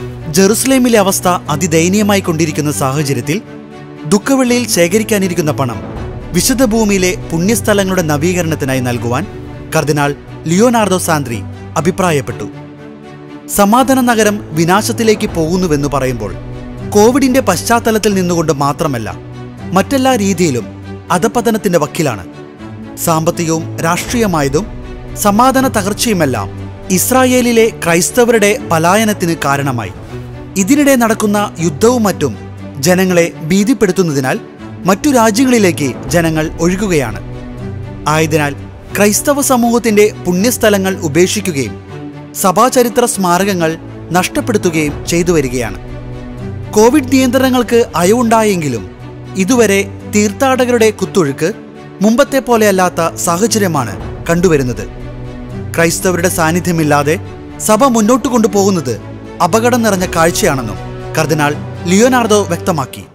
ജെറുസലേമിലെ അവസ്ഥ അതിദയനീയമായി കൊണ്ടിരിക്കുന്ന സാഹചര്യത്തിൽ ദുഃഖവെള്ളിയിൽ ശേഖരിക്കാനിരിക്കുന്ന പണം വിശുദ്ധ ഭൂമിയിലെ പുണ്യസ്ഥലങ്ങളുടെ നവീകരണത്തിനായി നൽകുവാൻ കർദിനാൾ ലിയോനാർഡോ സാന്ദ്രി അഭിപ്രായപ്പെട്ടു സമാധാന നഗരം വിനാശത്തിലേക്ക് പോകുന്നുവെന്ന് പറയുമ്പോൾ കോവിഡിന്റെ പശ്ചാത്തലത്തിൽ നിന്നുകൊണ്ട് മാത്രമല്ല മറ്റെല്ലാ രീതിയിലും അധപതനത്തിന്റെ വക്കിലാണ് സാമ്പത്തികവും രാഷ്ട്രീയമായതും സമാധാന തകർച്ചയുമെല്ലാം ഇസ്രായേലിലെ ക്രൈസ്തവരുടെ പലായനത്തിന് കാരണമായി ഇതിനിടെ നടക്കുന്ന യുദ്ധവും മറ്റും ജനങ്ങളെ ഭീതിപ്പെടുത്തുന്നതിനാൽ മറ്റു രാജ്യങ്ങളിലേക്ക് ജനങ്ങൾ ഒഴുകുകയാണ് ആയതിനാൽ ക്രൈസ്തവ സമൂഹത്തിന്റെ പുണ്യസ്ഥലങ്ങൾ ഉപേക്ഷിക്കുകയും സഭാചരിത്ര സ്മാരകങ്ങൾ നഷ്ടപ്പെടുത്തുകയും ചെയ്തു വരികയാണ് കോവിഡ് നിയന്ത്രണങ്ങൾക്ക് അയവുണ്ടായെങ്കിലും ഇതുവരെ തീർത്ഥാടകരുടെ കുത്തൊഴുക്ക് മുമ്പത്തെ പോലെയല്ലാത്ത സാഹചര്യമാണ് കണ്ടുവരുന്നത് ക്രൈസ്തവരുടെ സാന്നിധ്യമില്ലാതെ സഭ മുന്നോട്ട് കൊണ്ടുപോകുന്നത് അപകടം നിറഞ്ഞ കാഴ്ചയാണെന്നും കർദിനാൾ ലിയോനാർഡോ വ്യക്തമാക്കി